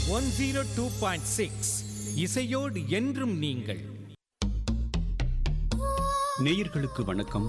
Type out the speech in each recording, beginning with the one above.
one zero two point six இசையோடு என்றும் நீங்கள் நேயர்களுக்கு வணக்கம்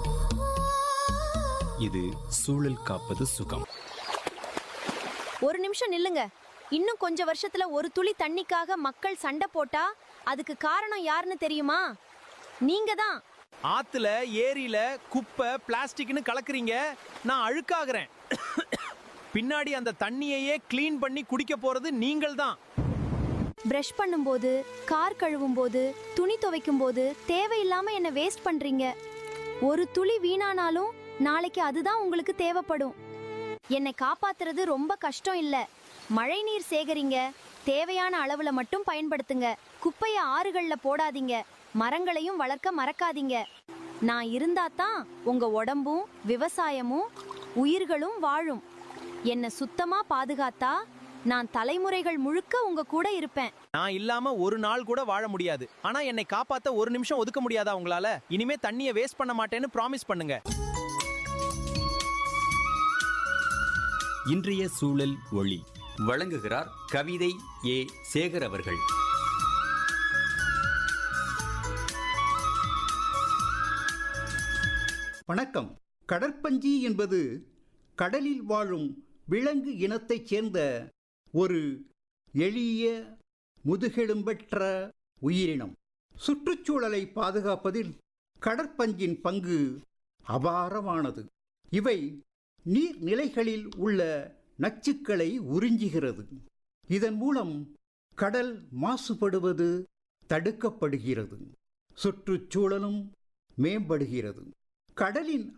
இது சூழல் காப்பது சுகம் ஒரு நிமிஷம் நில்லுங்க இன்னும் கொஞ்ச வருஷத்துல ஒரு துளி தண்ணிக்காக மக்கள் சண்டை போட்டா அதுக்கு காரணம் யாருன்னு தெரியுமா நீங்க தான் ஆத்துல ஏரியில குப்பை பிளாஸ்டிக்னு கலக்குறீங்க நான் அழுக்காகிறேன் பின்னாடி அந்த தண்ணியையே க்ளீன் பண்ணி குடிக்க போறது நீங்கள் தான் பிரஷ் பண்ணும்போது கார் கழுவும் போது துணி துவைக்கும் போது தேவையில்லாம என்ன வேஸ்ட் பண்றீங்க ஒரு துளி வீணானாலும் நாளைக்கு அதுதான் உங்களுக்கு தேவைப்படும் என்னை காப்பாத்துறது ரொம்ப கஷ்டம் இல்ல மழைநீர் சேகரிங்க தேவையான அளவுல மட்டும் பயன்படுத்துங்க குப்பைய ஆறுகள்ல போடாதீங்க மரங்களையும் வளர்க்க மறக்காதீங்க நான் இருந்தா தான் உங்க உடம்பும் விவசாயமும் உயிர்களும் வாழும் என்னை சுத்தமா பாதுகாத்தா நான் தலைமுறைகள் முழுக்க உங்க கூட இருப்பேன் நான் இல்லாம ஒரு நாள் கூட வாழ முடியாது ஆனா என்னை காப்பாத்த ஒரு நிமிஷம் ஒதுக்க முடியாதா உங்களால இனிமே தண்ணியை வேஸ்ட் பண்ண மாட்டேன்னு ப்ராமிஸ் பண்ணுங்க இன்றைய சூழல் ஒளி வழங்குகிறார் கவிதை ஏ சேகர் அவர்கள் வணக்கம் கடற்பஞ்சி என்பது கடலில் வாழும் விலங்கு இனத்தைச் சேர்ந்த ஒரு எளிய முதுகெலும்பற்ற உயிரினம் சுற்றுச்சூழலை பாதுகாப்பதில் கடற்பஞ்சின் பங்கு அபாரமானது இவை நீர்நிலைகளில் உள்ள நச்சுக்களை உறிஞ்சுகிறது இதன் மூலம் கடல் மாசுபடுவது தடுக்கப்படுகிறது சுற்றுச்சூழலும் மேம்படுகிறது கடலின்